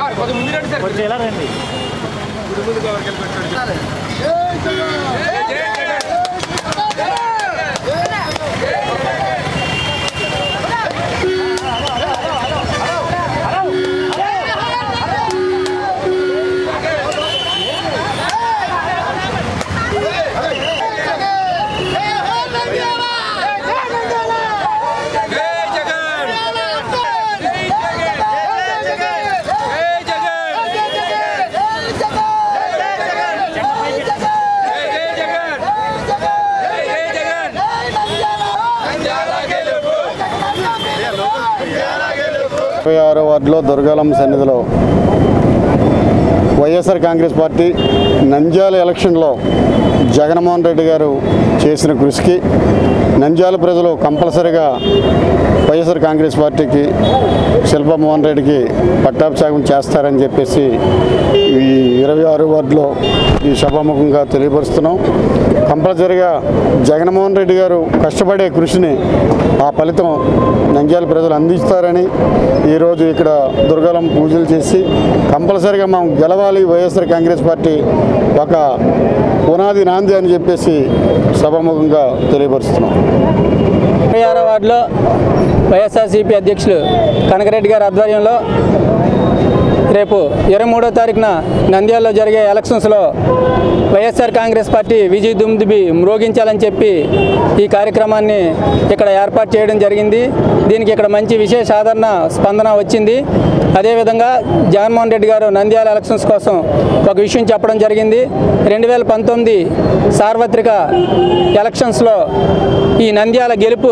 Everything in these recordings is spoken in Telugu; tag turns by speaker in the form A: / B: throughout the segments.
A: కొంచెం ఇలా రండి
B: ఇరవై ఆరో వార్డులో దుర్గాలమ్మ సన్నిధిలో వైఎస్ఆర్ కాంగ్రెస్ పార్టీ నంద్యాల ఎలక్షన్లో జగన్మోహన్ రెడ్డి గారు చేసిన కృషికి నంద్యాల ప్రజలు కంపల్సరిగా వైఎస్ఆర్ కాంగ్రెస్ పార్టీకి శిల్పమోహన్ రెడ్డికి పట్టాభిషేకం చేస్తారని చెప్పేసి ఈ ఇరవై ఆరు వార్డులో ఈ సభాముఖంగా తెలియపరుస్తున్నాం కంపల్సరిగా జగన్మోహన్ రెడ్డి గారు కష్టపడే కృషిని ఆ ఫలితం నంద్యాల ప్రజలు అందిస్తారని ఈరోజు ఇక్కడ దుర్గాలం పూజలు చేసి కంపల్సరిగా మనం గెలవాలి వైఎస్ఆర్ కాంగ్రెస్ పార్టీ ఒక పునాది నాంది అని చెప్పేసి సభాముఖంగా తెలియపరుస్తున్నాం
C: ఇరవై ఆరో వార్డులో వైఎస్ఆర్సీపీ అధ్యక్షులు కనకరెడ్డి గారి ఆధ్వర్యంలో రేపు ఇరవై మూడో తారీఖున నంద్యాలలో జరిగే ఎలక్షన్స్లో వైఎస్ఆర్ కాంగ్రెస్ పార్టీ విజయ్ దుమ్దుబి మ్రోగించాలని చెప్పి ఈ కార్యక్రమాన్ని ఇక్కడ ఏర్పాటు చేయడం జరిగింది దీనికి ఇక్కడ మంచి విశేష ఆదరణ స్పందన వచ్చింది అదేవిధంగా జగన్మోహన్ రెడ్డి గారు నంద్యాల ఎలక్షన్స్ కోసం ఒక విషయం చెప్పడం జరిగింది రెండు వేల పంతొమ్మిది సార్వత్రిక ఎలక్షన్స్లో ఈ నంద్యాల గెలుపు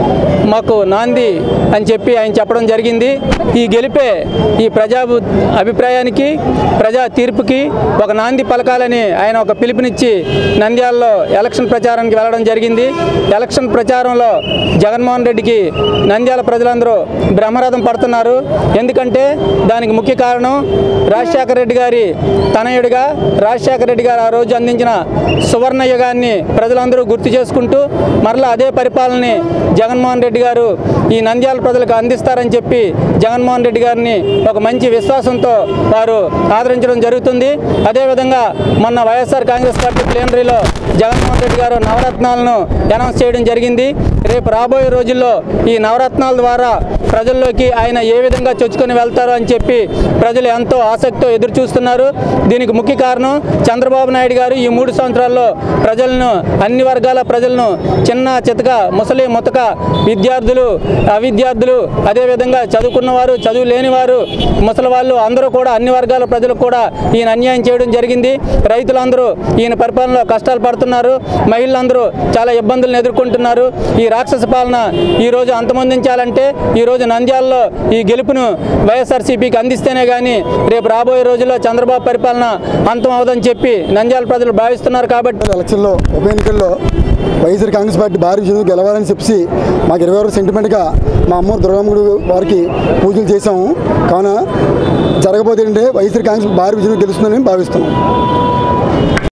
C: మాకు నాంది అని చెప్పి ఆయన చెప్పడం జరిగింది ఈ గెలిపే ఈ ప్రజా అభిప్రాయానికి ప్రజా తీర్పుకి ఒక నాంది పలకాలని ఆయన ఒక పిలుపునిచ్చి నంద్యాలలో ఎలక్షన్ ప్రచారానికి వెళ్ళడం జరిగింది ఎలక్షన్ ప్రచారంలో జగన్మోహన్ రెడ్డికి నంద్యాల ప్రజలందరూ బ్రహ్మరథం పడుతున్నారు ఎందుకంటే దానికి ముఖ్య కారణం రాజశేఖర రెడ్డి గారి తనయుడిగా రాజశేఖర రెడ్డి గారు ఆ రోజు అందించిన సువర్ణ యుగాన్ని ప్రజలందరూ గుర్తు చేసుకుంటూ మరలా అదే పరిపాలనని జగన్మోహన్ రెడ్డి గారు ఈ నంద్యాల ప్రజలకు అందిస్తారని చెప్పి జగన్మోహన్ రెడ్డి గారిని ఒక మంచి విశ్వాసంతో వారు ఆదరించడం జరుగుతుంది అదేవిధంగా మొన్న వైఎస్ఆర్ కాంగ్రెస్ పార్టీ ప్లేనరీలో జగన్మోహన్ రెడ్డి గారు నవరత్నాలను అనౌన్స్ చేయడం జరిగింది రేపు రాబోయే రోజుల్లో ఈ నవరత్నాల ద్వారా ప్రజల్లోకి ఆయన ఏ విధంగా చొచ్చుకొని వెళ్తారో అని చెప్పి ప్రజలు ఎంతో ఆసక్తితో ఎదురు చూస్తున్నారు దీనికి ముఖ్య కారణం చంద్రబాబు నాయుడు గారు ఈ మూడు సంవత్సరాల్లో ప్రజలను అన్ని వర్గాల ప్రజలను చిన్న చితక ముసలి ముతక విద్యార్థులు అవిద్యార్థులు అదేవిధంగా చదువుకున్నవారు చదువు లేనివారు ముసలి వాళ్ళు అందరూ కూడా అన్ని వర్గాల ప్రజలకు కూడా ఈయన అన్యాయం చేయడం జరిగింది రైతులందరూ ఈయన పరిపాలనలో కష్టాలు పడుతున్నారు మహిళలందరూ చాలా ఇబ్బందులను ఎదుర్కొంటున్నారు ఈ రాక్షస పాలన ఈ రోజు అంతమొందించాలంటే ఈ రోజు నంద్యాలలో ఈ గెలుపును వైఎస్ఆర్సీపీకి అందిస్తేనే కానీ రేపు రాబోయే రోజుల్లో చంద్రబాబు పరిపాలన అంతం అవదని చెప్పి నంద్యాల ప్రజలు భావిస్తున్నారు కాబట్టి
D: ఎలక్షన్లో ఉప ఎన్నికల్లో వైఎస్ఆర్ కాంగ్రెస్ పార్టీ భారీ విజయం గెలవాలని చెప్పి మాకు ఇరవై ఆరు సెంటిమెంట్గా మా అమ్మ దుర్గమ్మగుడి వారికి పూజలు చేశాము కావున జరగబోతే ఏంటంటే వైఎస్ఆర్ కాంగ్రెస్ భారీ విజయం గెలుస్తుందని భావిస్తున్నాం